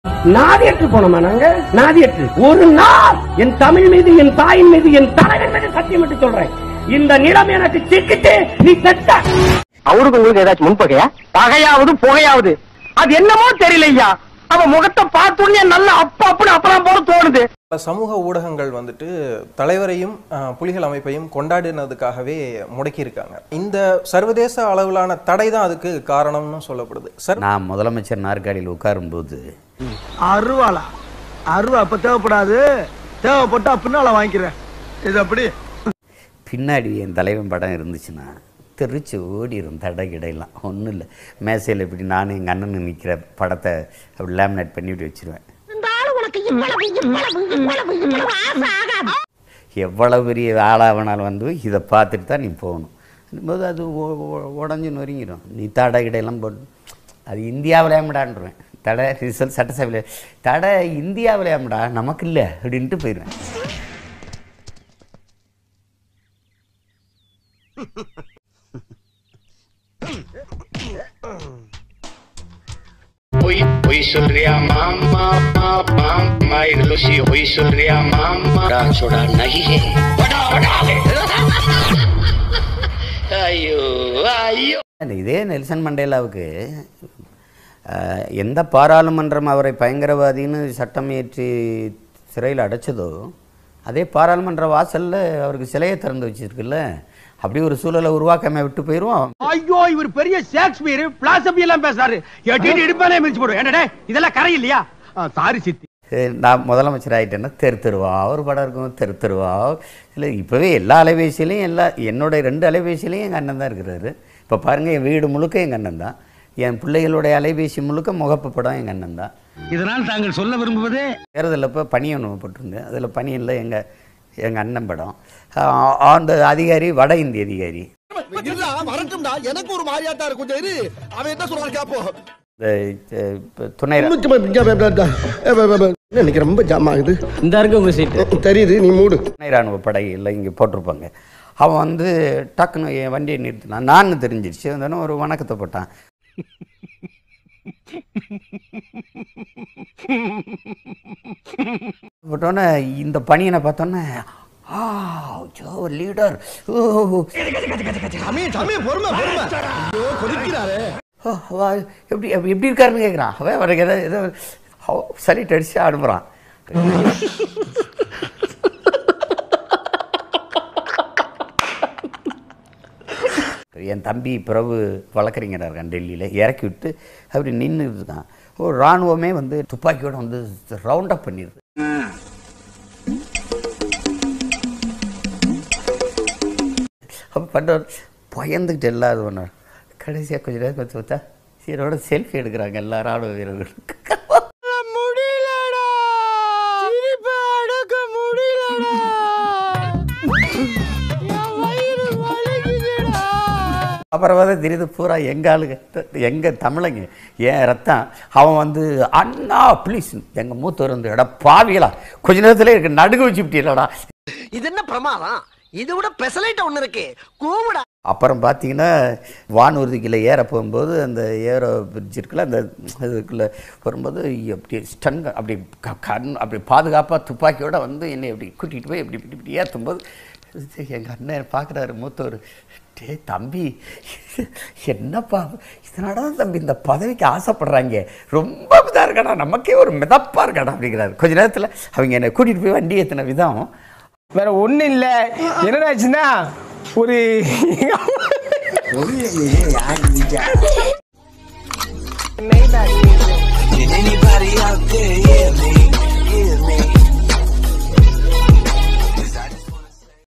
நாதியற்று போனோமா நாங்க நாதியற்று ஒரு நாள் என் தமிழ் மீது என் தாயின் மீது என் தலைவன் மீது சத்தியம் விட்டு சொல்றேன் இந்த நிலம் எனக்கு சிக்கிட்டு நீ செத்த அவருக்கு உங்களுக்கு ஏதாச்சும் முன்பகையா பகையாவது புகையாவது அது என்னமோ தெரியலையா அவன் முகத்தை பார்த்துடனே நல்ல அப்பா அப்படின்னு அப்பலாம் போல தோணுது பல சமூக ஊடகங்கள் வந்துட்டு தலைவரையும் அஹ், புலிகள் அமைப்பையும் கொண்டாடினதுக்காகவே முடக்கியிருக்காங்க இந்த சர்வதேச அளவிலான தடை தான் அதுக்கு காரணம்னு சொல்லப்படுது சர் நான் முதலமைச்சர் நாற்காலியில் உட்காரும்போது அருவாளா அருவா அப்ப தேவைப்படாது தேவைப்பட்டா பின்னால வாங்கிக்கிறேன் இது அப்படி பின்னாடி என் தலைவன் படம் இருந்துச்சுன்னா தெரிச்சு ஓடிடும் தடை கிடையெல்லாம் ஒன்றும் இல்லை மேசையில் இப்படி நானும் எங்கள் அண்ணன் நிற்கிற படத்தை அப்படி லேமினேட் பண்ணிவிட்டு வச்சிருவேன் எவ்வளவு பெரிய ஆளாவனால் வந்து இதை பார்த்துட்டு தான் நீ போகணும் போது அது ஒ- ஒ- உடஞ்சு நொறுங்கிடும் நீ தடை கிடையெல்லாம் போட்டு அது இந்தியாவிலேயாமடான்றுவேன் தடை ரிசல்ட் சட்டசபையில் தடை இந்தியாவிலேயாமடா நமக்கு இல்லை அப்படின்ட்டு போயிடுவேன் பொய் பொய் சொல்றியா மாமா மாமா இது லுசி பொய் சொல்றியா மாமா சோடா நகியே ஐயோ ஐயோ இல்ல, இதே நெல்சன் மண்டேலாவுக்கு அஹ், எந்த பாராளுமன்றம் அவரை பயங்கரவாதின்னு சட்டம் இயற்றி சிறையில் அடைச்சதோ அதே பாராளுமன்ற வாசல்ல அவருக்கு சிலையை திறந்து வச்சிருக்குல்ல அப்படி ஒரு சூழலை உருவாக்காம விட்டு போயிடுவோம் ஐயோ இவர் பெரிய ஷேக்ஸ்பியர் பிலாசபி எல்லாம் பேசுறாரு எட்டிட்டு இடுப்பானே மிதிச்சு போடும் என்னடே இதெல்லாம் கரை இல்லையா சாரி சித்தி அஹ், நான் முதலமைச்சர் ஆகிட்டேன்னா தெரு தெருவா ஒரு படம் இருக்கும் தெரு தெருவா இல்லை இப்போவே எல்லா அலைபேசியிலையும் எல்லா என்னோட ரெண்டு அலைபேசியிலையும் எங்கள் அண்ணன் தான் இருக்கிறாரு இப்போ பாருங்கள் என் வீடு முழுக்க எங்கள் அண்ணன் தான் என் பிள்ளைகளுடைய அலைபேசி முழுக்க முகப்பு படம் எங்கள் அண்ணன் தான் இதனால் தாங்கள் சொல்ல விரும்புவது தேர்தலில் இப்போ பணியன் போட்டிருந்தேன் அதில் பணியனில் எங்கள் எங்கள் அண்ணன் படம் ஆ- அந்த அதிகாரி வட இந்திய அதிகாரி வரட்டும்டா எனக்கு ஒரு மாதிரியாட்டா இருக்கும் கொஞ்சம் இரு அவன் என்ன சொல்றான் கேப்போ இந்த அஹ், இப்ப துணை ரா- எனக்கு ரொம்ப ஜாம் ஆகுது இந்த இருக்கு உங்க சீட்டு தெரியுது நீ மூடு துணை ராணுவ படையில் இங்கே போட்டிருப்பாங்க அவன் வந்து டக்குன்னு என் வண்டியை நிறுத்தினான் நான் தெரிஞ்சிருச்சு வந்தோடனே ஒரு வணக்கத்தை போட்டான் போட்டோன்னே இந்த பணியனை பார்த்தோன்னே ஆ ஜோ லீடர் ஓ சாமி சாமி பொறுமை பொறுமை ஐயோ கொதிக்கிறாரு ஓ, வா, எப்படி எப்படி எப்படி இருக்காருன்னு கேட்குறான் அவன் அவருக்கு ஏதோ ஏதோ சலிட்டு அடிச்சு அனுப்புகிறான் என் தம்பி பிரபு வழக்கறிஞராக இருக்கான் டெல்லியில் இறக்கி விட்டு அப்படி நின்று இருக்கான் ஒரு இராணுவமே வந்து துப்பாக்கியோட வந்து ரவுண்ட் அப் பண்ணிடுது அப்போ பண்ண பயந்துக்கிட்டு எல்லா இது பண்ண கடைசியாக கொஞ்ச நேரம் கொஞ்சம் பார்த்தா சீரோட செல்ஃபி எடுக்கிறாங்க எல்லா ராணுவ வீரர்களும் அப்புறம் வந்து தெரியுது பூரா எங்க ஆளுங்க எங்க தமிழங்க ஏன் ரத்தம் அவன் வந்து அண்ணா ப்ளீஸ் எங்க மூத்தவர் வந்து எடா பாவிகளா கொஞ்ச நேரத்துல இருக்கு நடுங்க வச்சு விட்டீங்களா இது என்ன பிரமாதம் இது விட பெசலைட் ஒண்ணு இருக்கு கூவுடா அப்புறம் பார்த்தீங்கன்னா வானூர்திக்குள்ள ஏற போகும்போது அந்த ஏரோ பிரிட்ஜ் இருக்குல்ல அந்த இதுக்குள்ள வரும்போது அப்படி ஸ்டன் அப்படி க- கண் அப்படி பாதுகாப்பாக துப்பாக்கியோட வந்து என்னை இப்படி கூட்டிகிட்டு போய் இப்படி இப்படி இப்படி ஏற்றும்போது எங்கள் அண்ணன் பார்க்குறாரு மூத்தவர் டே தம்பி என்னப்பா இதனால தான் தம்பி இந்த பதவிக்கு ஆசைப்படுறாங்க ரொம்ப இதாக இருக்கடா நமக்கே ஒரு மிதப்பாக இருக்கடா அப்படிங்கிறாரு கொஞ்ச நேரத்தில் அவங்க என்னை கூட்டிகிட்டு போய் வண்டி ஏற்றின விதம் வேற ஒண்ணு இல்ல என்னடாச்சுன்னா ஒரு Maybach music.